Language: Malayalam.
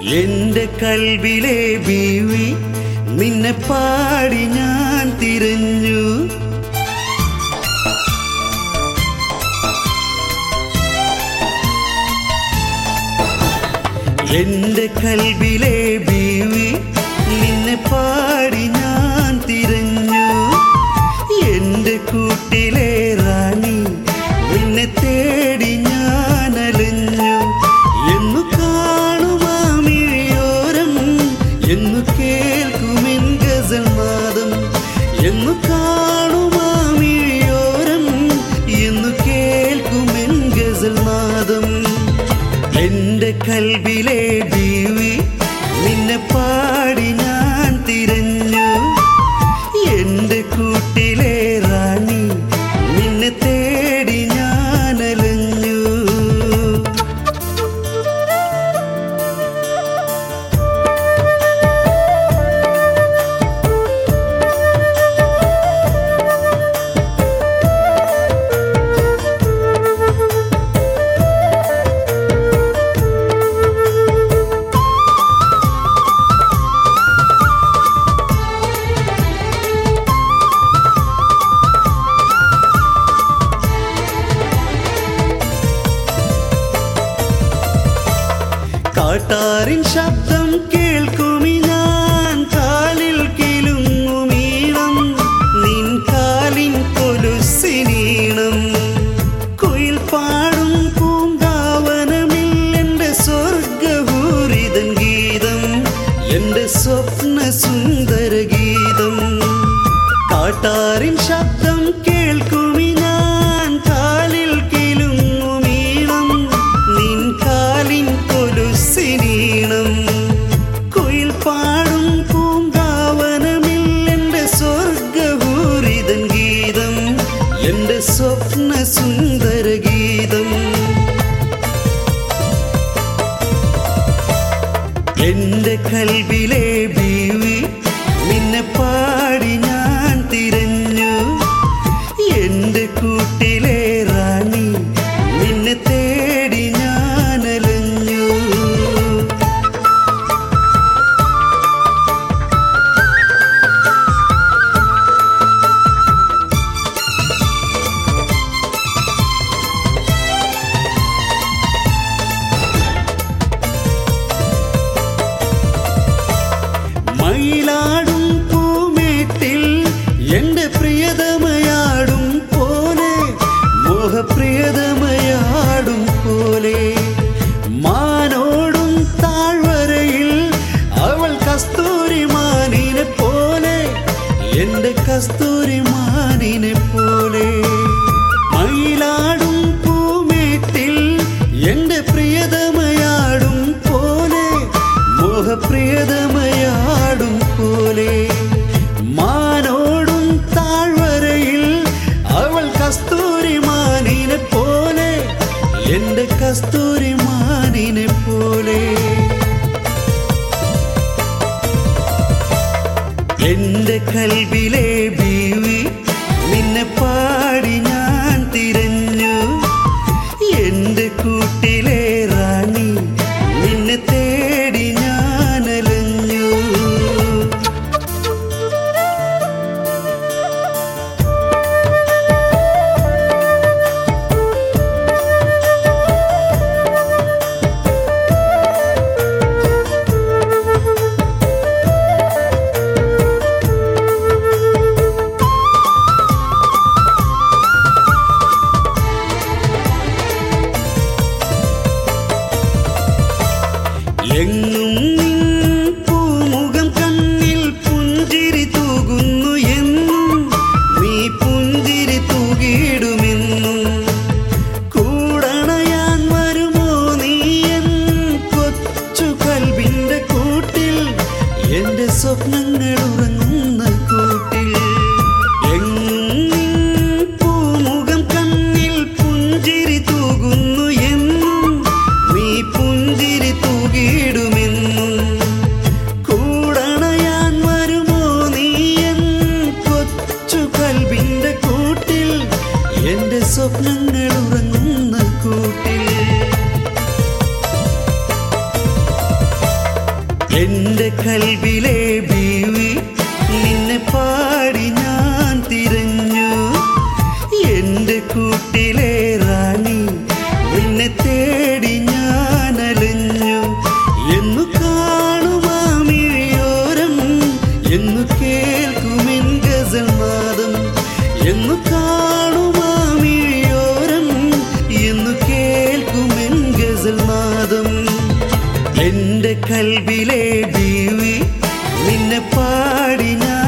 എന്റെ കൽവിലെ ബീവി നിന്നെ പാടി ഞാൻ തിരഞ്ഞു എന്റെ കൽവിലെ ബീവി നിന്നെ പാടി ഞാൻ തിരഞ്ഞു എന്റെ കൂട്ടിലെ റാണി നിന്നെ തേടി ഞാൻ അലഞ്ഞു എന്നു കാണുമാമിഴിയോരം എന്നു കേൾക്കുമെൻ ഗസൽ നാദം എന്നു കാണുമാമിഴിയോരം എന്നു കേൾക്കുമെൻ ഗസൽ നാദം എന്റെ കൽവിലെ ബീവി നിന്നെ പാടി ഞാൻ തിരഞ്ഞു എന്റെ കൂട്ടിലെ റാണി നിന്നെ തേടി ഞാൻ അലഞ്ഞു കാട്ടാറിൻ ശബ്ദം കേൾക്കുമി ഞാൻ കാലിൽ കിലുങ്ങുമീണം നിൻ കാലിൻ കൊലുസിനീണം കുയിൽ പാടും പൂങ്കാവനമിൽ എൻ്റെ സ്വർഗഭൂരിതൻ ഗീതം എൻ്റെ സ്വപ്ന സുന്ദര ഗീതം കാട്ടാറിൻ ശബ്ദം കേൾക്കുമി ഞാൻ കാലിൽ കിലുങ്ങുമീണം നിൻ കാലിൻ കൊലുസിനീണം കുയിൽ പാടും പൂങ്കാവനമിൽ എൻ്റെ സ്വർഗഭൂരിതൻ ഗീതം എൻ്റെ സ്വപ്ന സുന്ദര ഗീതം എന്റെ കൽവിലെ ബീവി നിന്നെ പാടി ഞാൻ തിരഞ്ഞു എന്റെ കൂട്ടിലെ റാണി നിന്നെ തേടി ഞാൻ അലഞ്ഞു മയിലാടും പൂമേട്ടിൽ എന്റെ പ്രിയതമയാടും പോലെ മോഹപ്രിയതമയാടും പോലെ മാനോടും താഴ്വരയിൽ അവൾ കസ്തൂരി മാനിനെ പോലെ എന്റെ കസ്തൂരി മാനിനെ പോലെ മയിലാടും പൂമേട്ടിൽ എന്റെ പ്രിയതമയാടും പോലെ മോഹപ്രിയതമയാടും പോലെ മാനോടും താഴ്വരയിൽ അവൾ കസ്തൂരി മാനിനെ പോലെ എന്റെ കസ്തൂരി മാനിനെ പോലെ എന്റെ കൽവിലെ ബീവി നിന്നെ പാടി ഞാൻ തിരഞ്ഞു എന്റെ കൂട്ടിലെ റാണി നിന്നെ തേടി ഞാൻ അലഞ്ഞു എങ്ങും നിൻ പൂമുഖം കണ്ണിൽ പുഞ്ചിരി തൂകുന്നു എന്നും നീ പുഞ്ചിരി തൂകിയിടുമെന്നും കൂടണയാൻ വരുമോ നീ എൻ കൊച്ചു കൽവിന്റെ കൂട്ടിൽ എന്റെ സ്വപ്നങ്ങൾ ഉറങ്ങുന്ന കൂട്ടിൽ എങ്ങും നിൻ പൂമുഖം കണ്ണിൽ പുഞ്ചിരി തൂകുന്നു എന്നും നീ പുഞ്ചിരി തൂകിയിടുമെന്നും കൂടണയാൻ വരുമോ നീ എൻ കൊച്ചു കൽവിന്റെ കൂട്ടിൽ എന്റെ സ്വപ്നങ്ങൾ ഉറങ്ങുന്ന കൂട്ടിൽ എന്റെ കൽവിലെ ബീവി നിന്നെ പാടി ഞാൻ തിരഞ്ഞു എന്റെ കൂട്ടിലെ റാണി നിന്നെ തേടി ഞാൻ അലഞ്ഞു എന്നു കാണുമാമിഴിയോരം എന്നു കേൾക്കുമെൻ ഗസൽ നാദം എന്നു കാണുമാമിഴിയോരം എന്നു കേൾക്കുമെൻ ഗസൽ നാദം എന്റെ കൽവിലെ ബീവി നിന്നെ പാടി ഞാൻ